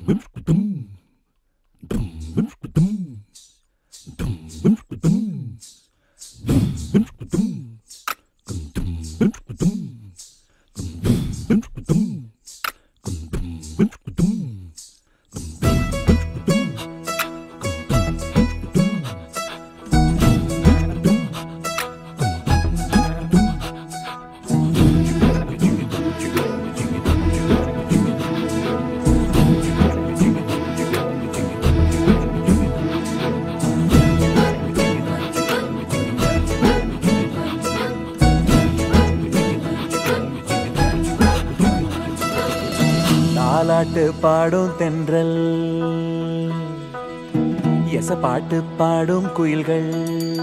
தாலாட்டு பாடும் தென்றல் எச பாட்டு பாடும் குயில்கள்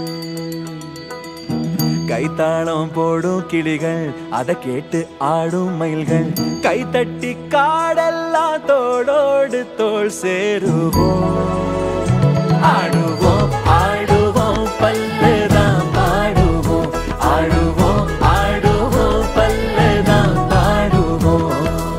கைத்தாளம் போடும் கிளிகள் அதை கேட்டு ஆடும் மயில்கள் கைத்தட்டி காடெல்லாம் தோளோடு தோள் சேருவோம் ஆடுவோம் ஆடுவோம் பல்லுதான் பாடுவோம் ஆடுவோம் ஆடுவோம் பல்லுதான் பாடுவோம்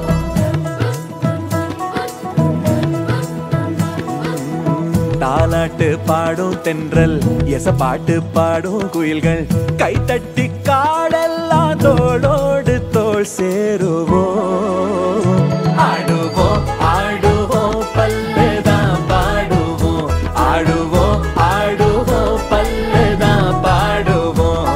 தாலாட்டு பாடும் தென்றல் எச பாட்டு பாடும் குயில்கள் கைத்தட்டி காடெல்லாம் தோளோடு தோள் சேருவோம் ஆடுவோம் ஆடுவோம் பல்லுதான் பாடுவோம் ஆடுவோம் ஆடுவோம் பல்லுதான் பாடுவோம்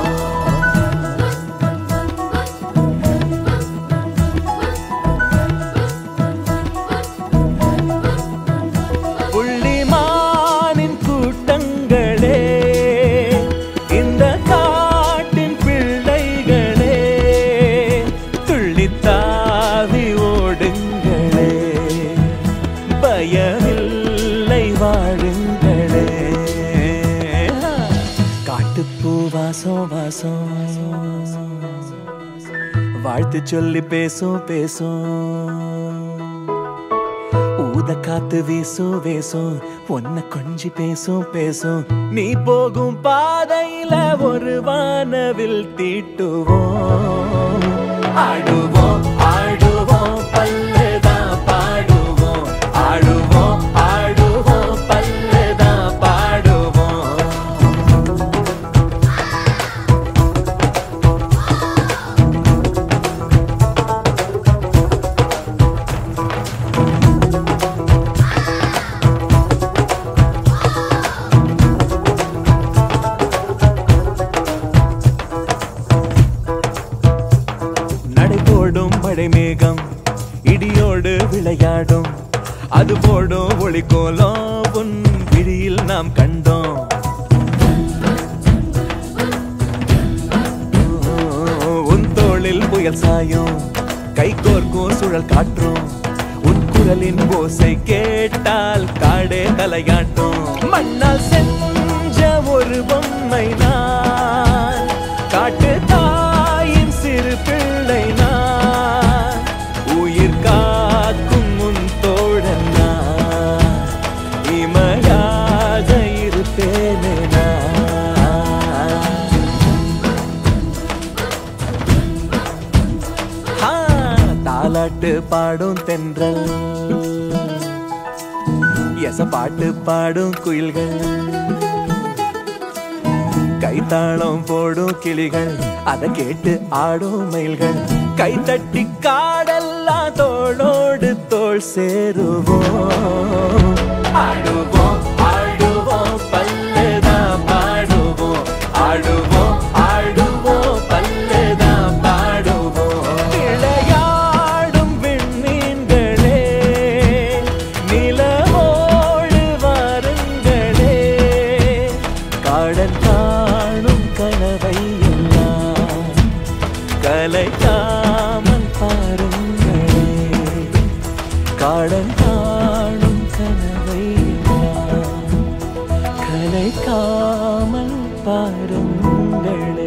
புள்ளிமானின் கூட்டங்களே இந்த காட்டின் பிள்ளைகளே துள்ளித்தாவி ஓடுங்களே பயமில்லை வாழுங்களே காட்டுப்பூ வாசம் வாசம் வாழ்த்து சொல்லி பேசும் பேசும் ஊத காத்து வீசும் வீசும் ஒன்ன கொஞ்சி பேசும் பேசும் நீ போகும் பாதையில ஒரு வானவில் தீட்டுவோம் ஆடுவோம் ஆடுவோம் பல்லுதான் பாடுவோம் ஆடுவோம் ஆடுவோம் பல்லுதான் பாடுவோம் நடைபோடும் மழை மேகம் இடியோடு விளையாடும் அது போடும் ஒளிக்கோலம் உன் விழியில் நாம் கண்டோம் உன் தோளில் புயல் சாயும் கை கோர்க்கும் சுழல் காற்றும் உன் குரலின் ஓசை கேட்டால் காடே தலையாட்டும் மண்ணால் செஞ்ச ஒரு பொம்மை நான் காட்டு தாயின் சிறு பிள்ளை நான் உயிர் காக்கும் உன் தோழன் நான் இமையாக இருப்பேனே நான் ஆ, தாலாட்டு பாடும் தென்றல் எச பாட்டு பாடும் குயில்கள் கைத்தாளம் போடும் கிளிகள் அதை கேட்டு ஆடும் மயில்கள் கைத்தட்டி காடெல்லாம் தோளோடு தோள் சேருவோம் ஆடுவோம் ஆடுவோம் பல்லுதான் பாடுவோம் ஆடுவோம் ஆடுவோம் பல்லுதான் பாடுவோம் விளையாடும் விண்மீன்களே நிலவோடு வாருங்களே காடன் காணும் கனவை எல்லாம் கலைக்காமல் பாருங்களே காடன் காணும் கனவை எல்லாம் கலைக்காமல் பாருங்களே